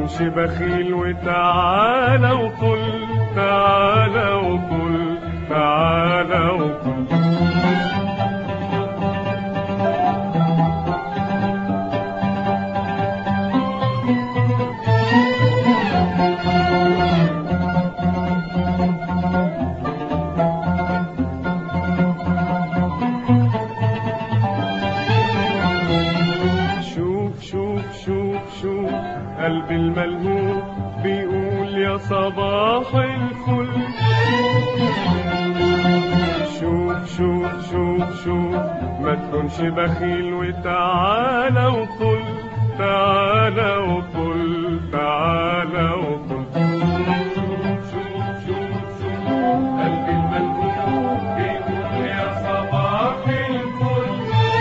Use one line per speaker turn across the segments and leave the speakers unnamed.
تكونش بخيل وتعالى وقل تعالى وقل تعالى وقل شوف شوف شوف شوف قلبي الملهوف بيقول يا صباح الفل شوف شوف شوف شوف ما تكونش بخيل وتعالى وقل تعالى وقل تعالى وقل شوف شوف شوف شوف قلبي الملهوف بيقول يا صباح الفل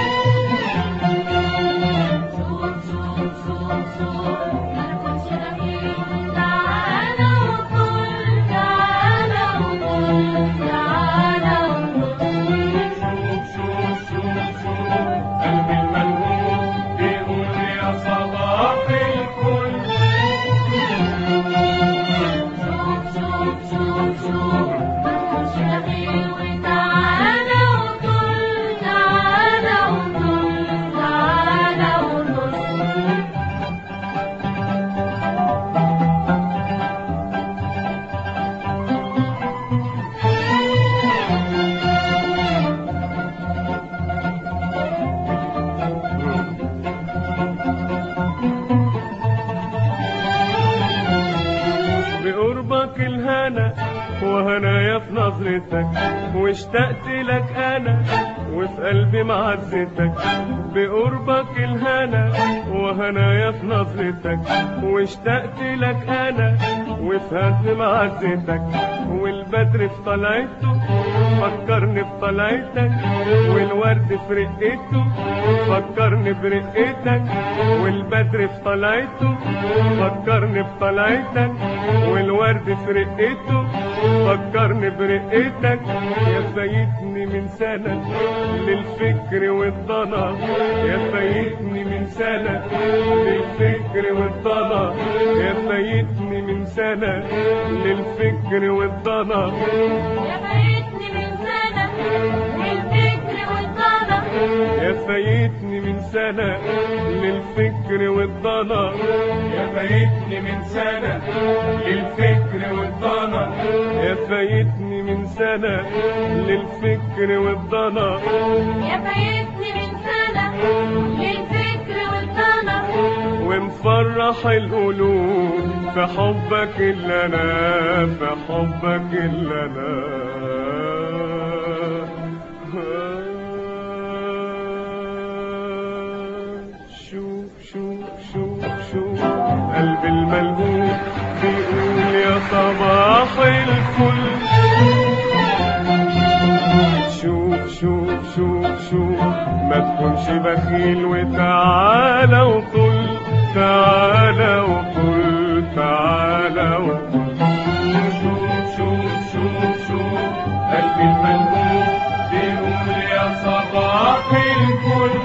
شوف شوف شوف شوف ما تكونش بخيل تعالى وقل تعالى وقل تعالى وقل
شوف شوف شوف شوف قلبي الملهوف بيقول يا صباح الفل
شوف شوف شوف شوف ما تكونش بخيل وتعالى وقل تعالى وقل تعالى وقل
بقربك الهنا وهنايا في نظرتك واشتقت لك انا وفي قلبي معزتك بقربك الهنا وهنايا في نظرتك واشتقت لك انا وفي قلبي معزتك والبدر في طلعته فكرني بطلعتك والورد في رقته فكرني برقتك والبدر في طلعته فكرني بطلعتك والورد في رقته فكرني برقتك يا فايتني من سنة للفكر والضنا يا فايتني من سنة للفكر والضنا يا فايتني من سنة للفكر والضنا
يا فايتني من سنة الفكر والضنا
يا فايتني من سنة للفكر والضنا يا فايتني من سنة للفكر والضنا يا فايتني من سنة للفكر والضنا
يا فايتني من سنة للفكر والضنا
ومفرح القلوب في حبك اللي انا في حبك اللي انا شوف شوف شوف شوف قلبي الملهوف بيقول يا صباح الفل شوف شوف شوف شوف ما تكونش بخيل وتعالى وقل تعالى وقل تعالى وقل شوف شوف شوف شوف قلبي المنهوب بيقول يا صباح الفل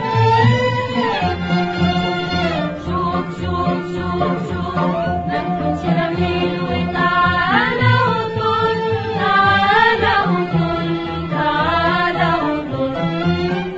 شوف شوف شوف شوف ما تكونش بخيل وتعالى وقل تعالى وقل تعالى وقل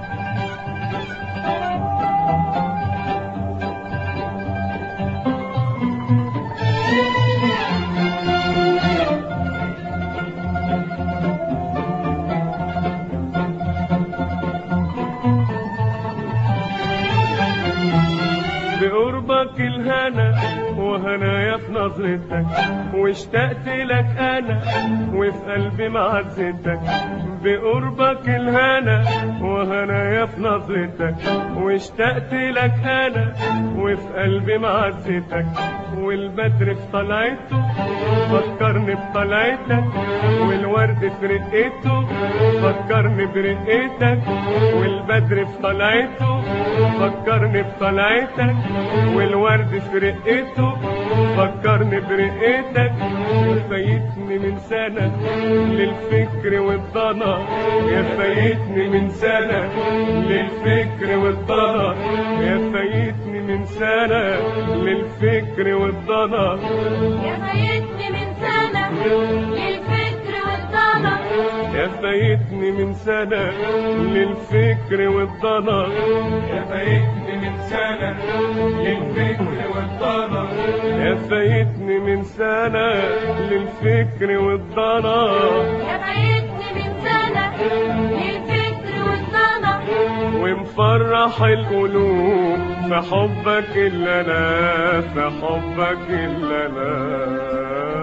بقربك الهنا وهنايا في نظرتك واشتقت لك انا وفي قلبي معزتك بقربك الهنا وهنايا في نظرتك واشتقت لك انا وفي قلبي معزتك والبدر في طلعته فكرني بطلعتك والورد في رقته فكرني برقتك والبدر في طلعته فكرني بطلعتك والورد في رقته فكرني برقتك فايتني من سنة للفكر والضنا يا فايتني من سنة للفكر والضنا يا فايتني من سنة للفكر والضنا
يا فايتني من سنة للفكر والضنا
يا فايتني من سنة للفكر والضنا يا فايتني من سنة للفكر والضنا يا فايتني من سنة للفكر والضنا
يا فايتني من سنة للفكر والضنا
ومفرح القلوب في حبك اللي انا في حبك اللي انا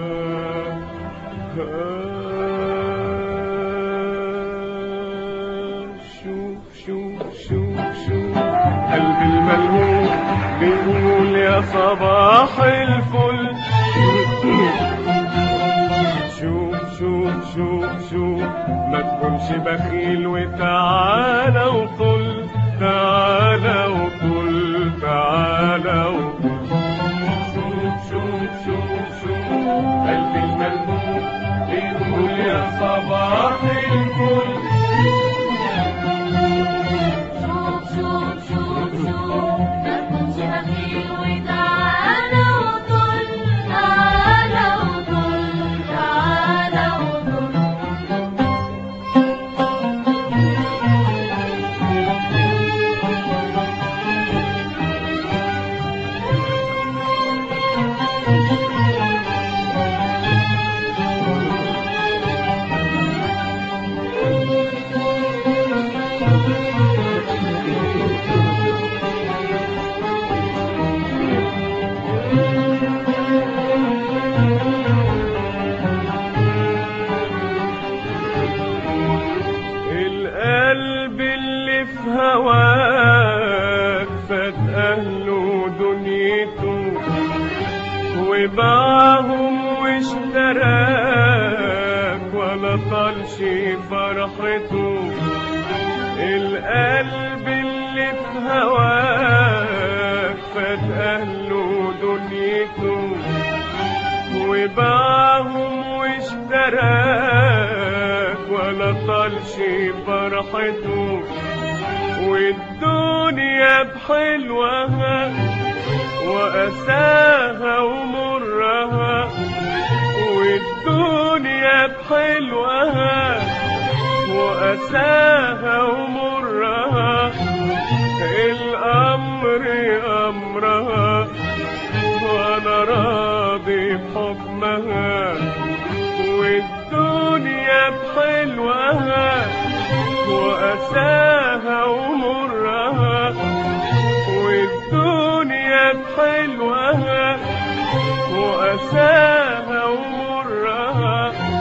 شوف شوف شوف شوف قلبي الملهوف بيقول يا صباح الفل شوف شوف شوف شوف ما تكونش بخيل وتعالى وطل تعالى وطل تعالى وطل شوف شوف شوف شوف قلبي الملهوف بيقول يا صباح الفل
شوف شوف شوف شوف ما تكونش بخيل وتعالى وطل تعالى وطل تعالى وطل
القلب اللي في هواك فات أهله دنيته وباعهم واشتراك ولا طالش فرحته القلب اللي في هواك فات أهله دنيته وباعهم واشتراك ولا طالش فرحته والدنيا بحلوها وأساها ومرها والدنيا بحلوها وأساها ومرها الأمر أمرها وأنا راضي بحكمها والدنيا بحلوها وأساها ومرها والدنيا بحلوها وأساها ومرها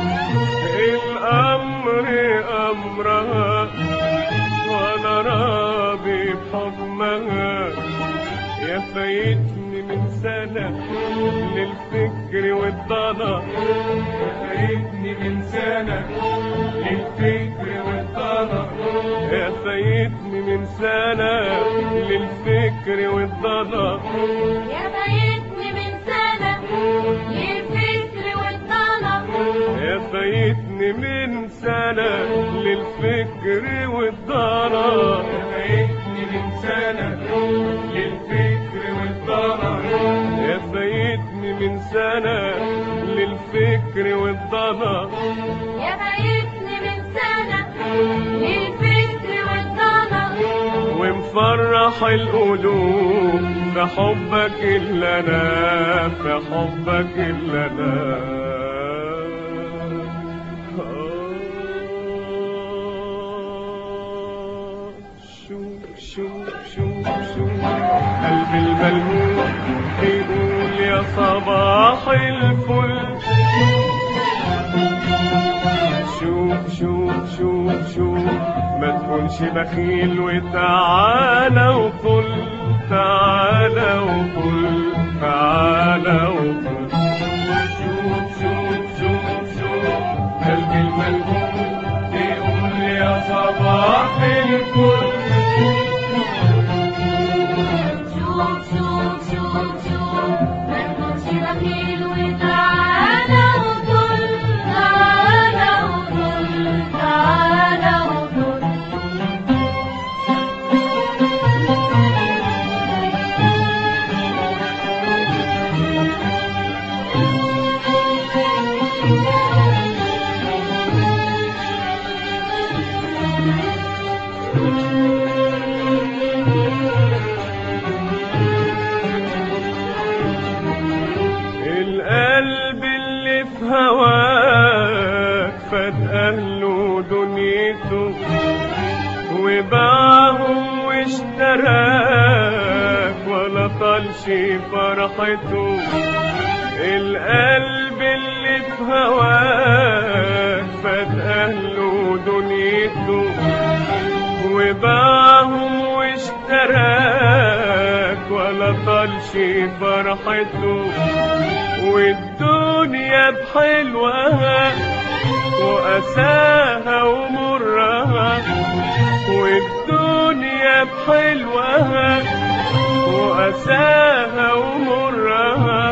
الأمر أمرها وأنا راضي بحكمها يا فايتني من سنة للفكر والضنا يا فايتني من سنة للفكر والضنا يا فايتني من سنة للفكر والضنا
يا فايتني من سنة للفكر والضنا
يا فايتني من سنة للفكر والضنا يا فايتني من سنة للفكر والضنا يا فايتني من سنة للفكر والضنا
يا فايتني من سنة للفكر والضنا
ومفرح القلوب في حبك اللي انا في حبك اللي انا آه، شوف شوف شوف شوف قلبي الملموم بيقول يا صباح الفل شوف شوف شوف شوف ما تكونش بخيل وتعالى وقل تعالى وقل تعالى وقل شوف شوف شوف شوف قلبي الملهوم بيقول يا صباح الفل
شوف شوف شوف شوف ما تكونش بخيل وتعالى وطل تعالى وطل تعالى وطل
طالش فرحته القلب اللي في هواك فات اهله دنيته وباعهم واشتراك ولا طالش فرحته والدنيا بحلوها وأساها ومرها والدنيا بحلوها وأساها ومرها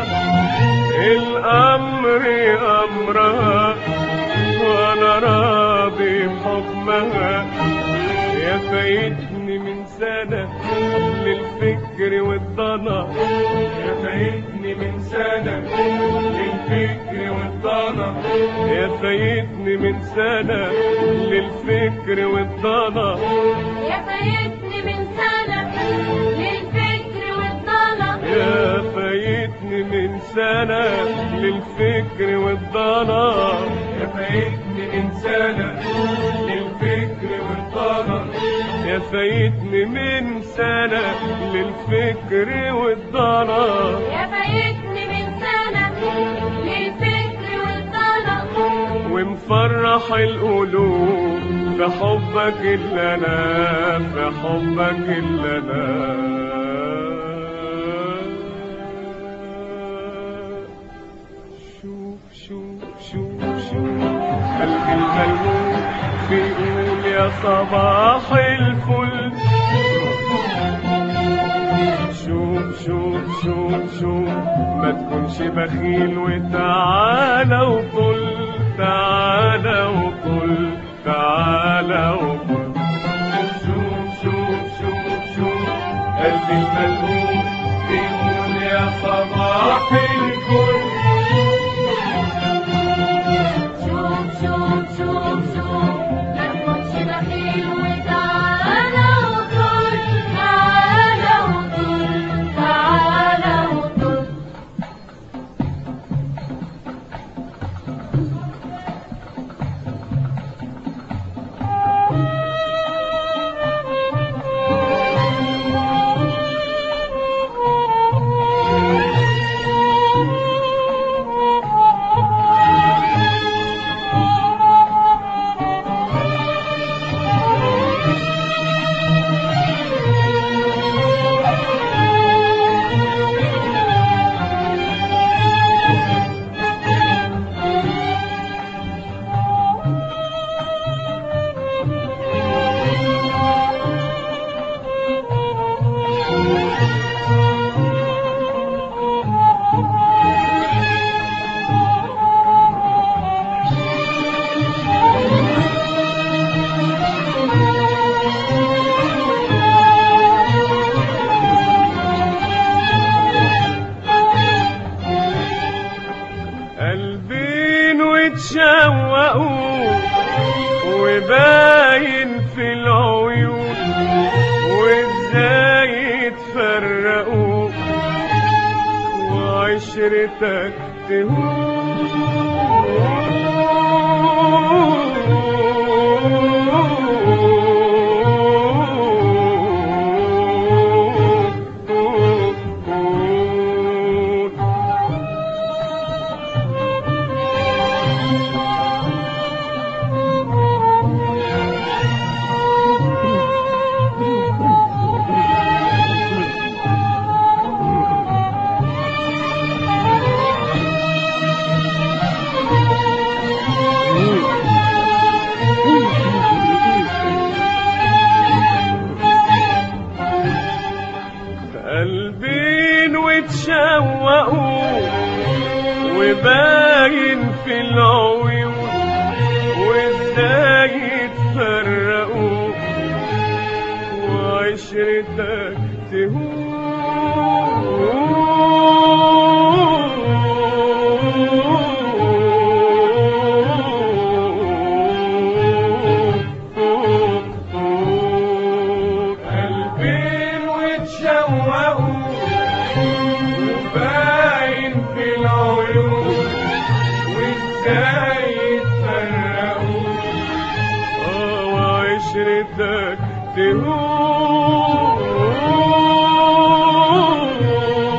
الأمر أمرها وأنا راضي بحكمها يا فايتني من سنة للفكر والضنا يا فايتني من سنة للفكر والضنا يا فايتني من سنة للفكر والضنا
يا فايتني من سنة للفكر والضنا
يا فايتني من سنة للفكر والضنا يا فايتني من سنة للفكر والضنا يا فايتني من سنة للفكر والضنا
يا فايتني من سنة للفكر والضنا
ومفرح القلوب في حبك اللي انا في حبك اللي انا شوف شوف شوف شوف قلبي الملموم بيقول يا صباح الفل شوف شوف شوف شوف ما تكونش بخيل وتعالى وقل تعالى وقل تعالى وقل شوف شوف شوف شوف قلبي الملهوم بيقول يا صباح الفل
شوف شوف شوف شوف ما تكونش بخيل وتعالى وقول تعالى وقول تعالى وقول
قلبين وتشوقوا وباين في العيون وازاي تفرقوا وعشرتك تهون قلبين وتشوقوا وباين في العيون وازاي تفرقوا وعشرتك تهون قلبين وتشوقوا وباين في العيون وازاي تفرقوا اه وعشرتك تهون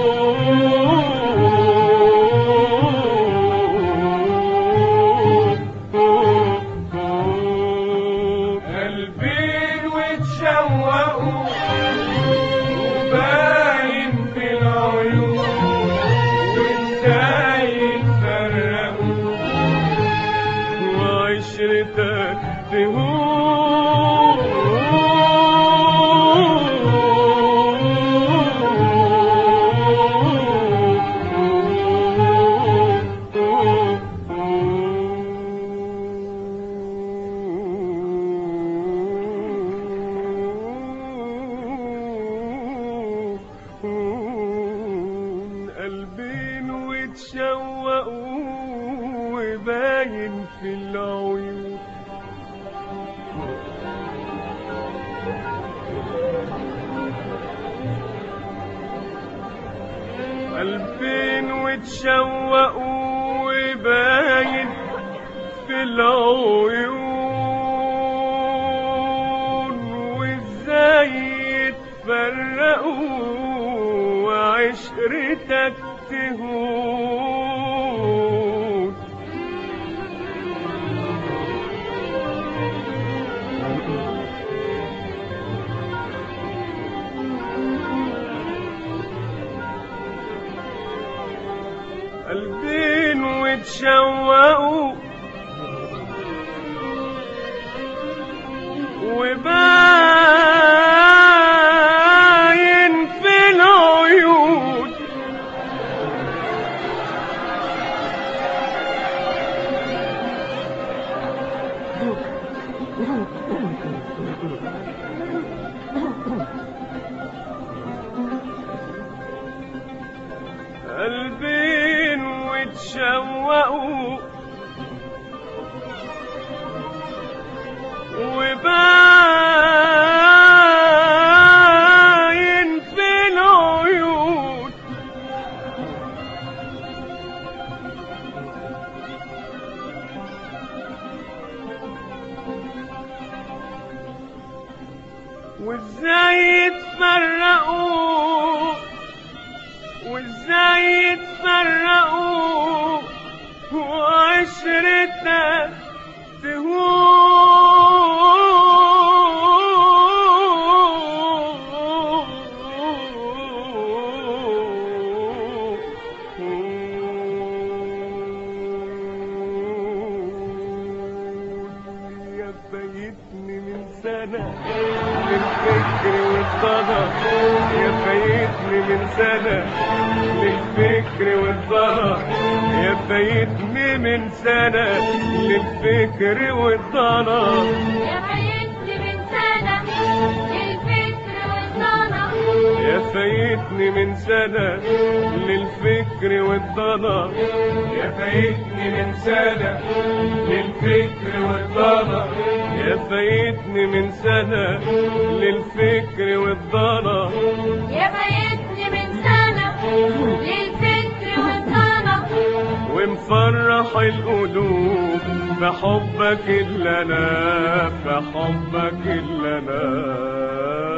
وتشوق وباين في العيون قلبين وتشوق وباين في العيون وازاي يتفرقوا وعشرتك تهون قلبين وتشوقوا وباين في العيون قلبين وتشوقوا وباين في العيون وازاي يتفرقوا وازاي يتفرقوا وعشرتنا تهون يا فايتني من سنة للفكر والصدى يا فايتني من سنة للفكر والضنا يا فايتني من سنة للفكر والضنا
يا فايتني من سنة للفكر والصنع
يا فايتني من سنة للفكر والضنا يا فايتني من سنة للفكر والضنا يا فايتني من سنة للفكر والضنا
يا فايتني من سنة للفكر والصنع
ومفرح القلوب بحبك اللي انا بحبك اللي انا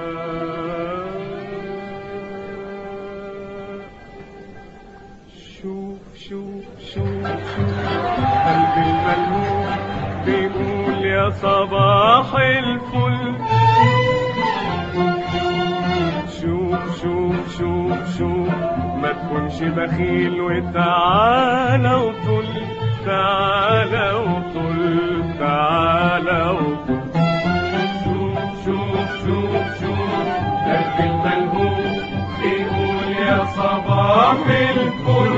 شوف شوف شوف شوف قلبي الملهوف بيقول يا صباح الفل شوف شوف شوف شوف ما تكونش بخيل وتعالى وطل تعالى وطل تعالى وطل شوف شوف شوف شوف قلبي الملهوف بيقول يا صباح الفل